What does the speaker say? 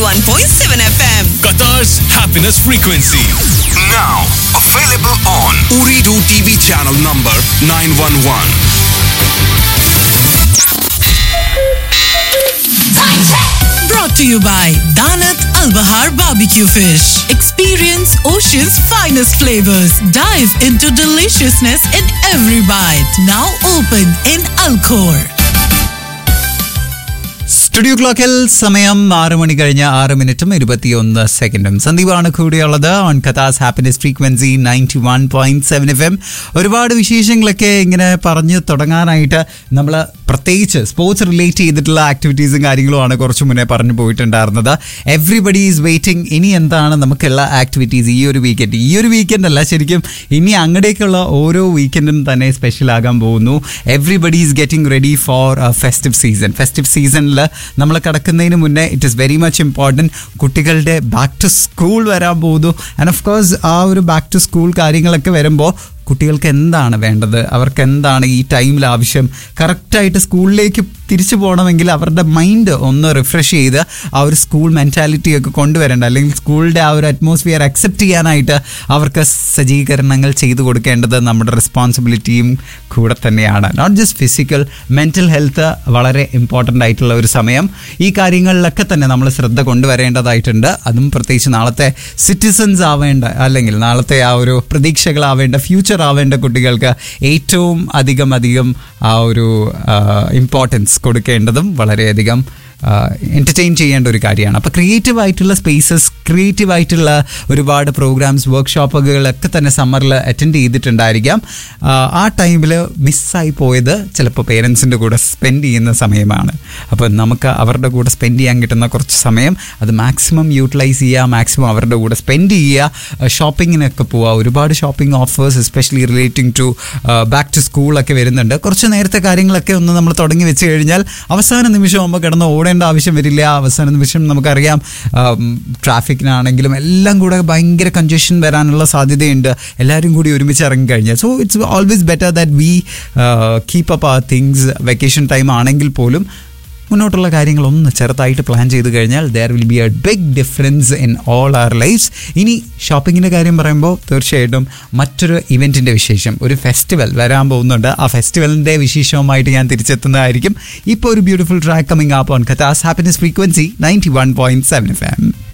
91.7 FM. Qatar's happiness frequency. Now available on Uridu TV channel number 911. Brought to you by Danat Al Bahar Barbecue Fish. Experience ocean's finest flavors. Dive into deliciousness in every bite. Now open in Alcor. Studio ക്ലോക്കിൽ സമയം ആറ് മണി കഴിഞ്ഞ് ആറ് മിനിറ്റും ഇരുപത്തിയൊന്ന് സെക്കൻഡും സന്ദീപാണ് കൂടിയുള്ളത് on Kathas happiness frequency ninety one point seven F M ഒരുപാട് വിശേഷങ്ങളൊക്കെ ഇങ്ങനെ പറഞ്ഞ് തുടങ്ങാനായിട്ട് നമ്മൾ പ്രത്യേകിച്ച് സ്പോർട്സ് റിലേറ്റ് ചെയ്തിട്ടുള്ള ആക്ടിവിറ്റീസും കാര്യങ്ങളുമാണ് കുറച്ച് മുന്നേ പറഞ്ഞു പോയിട്ടുണ്ടായിരുന്നത് എവ്രിബഡി ഈസ് വെയിറ്റിംഗ് ഇനി എന്താണ് നമുക്കുള്ള ആക്ടിവിറ്റീസ് ഈ ഒരു വീക്കെൻഡ് ഈ ഒരു വീക്കെൻഡ് അല്ല ശരിക്കും ഇനി അങ്ങടേക്കുള്ള ഓരോ വീക്കെൻഡും തന്നെ സ്പെഷ്യൽ ആകാൻ പോകുന്നു everybody is getting ready for festive season festive സീസണിൽ നമ്മൾ കിടക്കുന്നതിന് മുന്നേ it is very much important കുട്ടികളുടെ ബാക്ക് ടു സ്കൂൾ വരാൻ പോകുന്നു ആൻഡ് ഓഫ് കോഴ്സ് ആ ഒരു ബാക്ക് ടു സ്കൂൾ കാര്യങ്ങളൊക്കെ വരുമ്പോൾ കുട്ടികൾക്ക് എന്താണ് വേണ്ടത് അവർക്ക് എന്താണ് ഈ ടൈമിൽ ആവശ്യം കറക്റ്റായിട്ട് സ്കൂളിലേക്ക് തിരിച്ചു പോകണമെങ്കിൽ അവരുടെ മൈൻഡ് ഒന്ന് റിഫ്രഷ് ചെയ്ത് ആ ഒരു സ്കൂൾ മെൻറ്റാലിറ്റി ഒക്കെ കൊണ്ടുവരേണ്ട അല്ലെങ്കിൽ സ്കൂളിൻ്റെ ആ ഒരു അറ്റ്മോസ്ഫിയർ അക്സെപ്റ്റ് ചെയ്യാനായിട്ട് അവർക്ക് സജ്ജീകരണങ്ങൾ ചെയ്തു കൊടുക്കേണ്ടത് നമ്മുടെ റെസ്പോൺസിബിലിറ്റിയും കൂടെ തന്നെയാണ് not just physical mental health വളരെ ഇമ്പോർട്ടൻ്റ് ആയിട്ടുള്ള ഒരു സമയം ഈ കാര്യങ്ങളിലൊക്കെ തന്നെ നമ്മൾ ശ്രദ്ധ കൊണ്ടുവരേണ്ടതായിട്ടുണ്ട് അതും പ്രത്യേകിച്ച് നാളത്തെ സിറ്റിസൺസ് ആവേണ്ട അല്ലെങ്കിൽ നാളത്തെ ആ ഒരു പ്രതീക്ഷകളാവേണ്ട ഫ്യൂച്ചർ ആവേണ്ട കുട്ടികൾക്ക് ഏറ്റവും അധികം അധികം ആ ഒരു ഇമ്പോർട്ടൻസ് കൊടുക്കേണ്ടതും വളരെയധികം എൻ്റർടൈൻ ചെയ്യേണ്ട ഒരു കാര്യമാണ് അപ്പോൾ ക്രിയേറ്റീവ് ആയിട്ടുള്ള സ്പേസസ് ക്രിയേറ്റീവ് ആയിട്ടുള്ള ഒരുപാട് പ്രോഗ്രാംസ് വർക്ക്ഷോപ്പുകളൊക്കെ തന്നെ സമ്മറിൽ അറ്റൻഡ് ചെയ്തിട്ടുണ്ടായിരിക്കാം ആ, ആ ടൈമിൽ മിസ്സായി പോയത് ചിലപ്പോൾ പേരൻസിൻ്റെ കൂടെ സ്പെൻഡ് ചെയ്യുന്ന സമയമാണ് അപ്പോൾ നമുക്ക് അവരുടെ കൂടെ സ്പെൻഡ് ചെയ്യാൻ കിട്ടുന്ന കുറച്ച് സമയം അത് മാക്സിമം യൂട്ടിലൈസ് ചെയ്യുക മാക്സിമം അവരുടെ കൂടെ സ്പെൻഡ് ചെയ്യുക ഷോപ്പിങ്ങിനൊക്കെ പോവുക ഒരുപാട് shopping offers especially relating to back to സ്കൂളൊക്കെ വരുന്നുണ്ട് കുറച്ച് നേരത്തെ കാര്യങ്ങളൊക്കെ ഒന്ന് നമ്മൾ തുടങ്ങി വെച്ച് കഴിഞ്ഞാൽ അവസാന നിമിഷം ആകുമ്പോൾ കിടന്ന് ഓടേണ്ട ആവശ്യം വരില്ല അവസാന നിമിഷം നമുക്കറിയാം ട്രാഫിക്കിനാണെങ്കിലും എല്ലാം കൂടെ ഭയങ്കര കൺജഷൻ വരാനുള്ള സാധ്യതയുണ്ട് എല്ലാവരും കൂടി ഒരുമിച്ച് ഇറങ്ങി കഴിഞ്ഞാൽ so it's always better that we keep up uh things vacation time ആണെങ്കിൽ പോലും മുന്നോട്ടുള്ള കാര്യങ്ങളൊന്ന് ചെറുതായിട്ട് പ്ലാൻ ചെയ്ത് കഴിഞ്ഞാൽ there will be a big difference in all our lives ഇനി ഷോപ്പിങ്ങിൻ്റെ കാര്യം പറയുമ്പോൾ തീർച്ചയായിട്ടും മറ്റൊരു ഇവൻറ്റിൻ്റെ വിശേഷം ഒരു ഫെസ്റ്റിവൽ വരാൻ പോകുന്നുണ്ട് ആ ഫെസ്റ്റിവലിൻ്റെ വിശേഷവുമായിട്ട് ഞാൻ തിരിച്ചെത്തുന്നതായിരിക്കും ഇപ്പോൾ ഒരു beautiful track coming up on Kathas happiness frequency ninety one point seven F M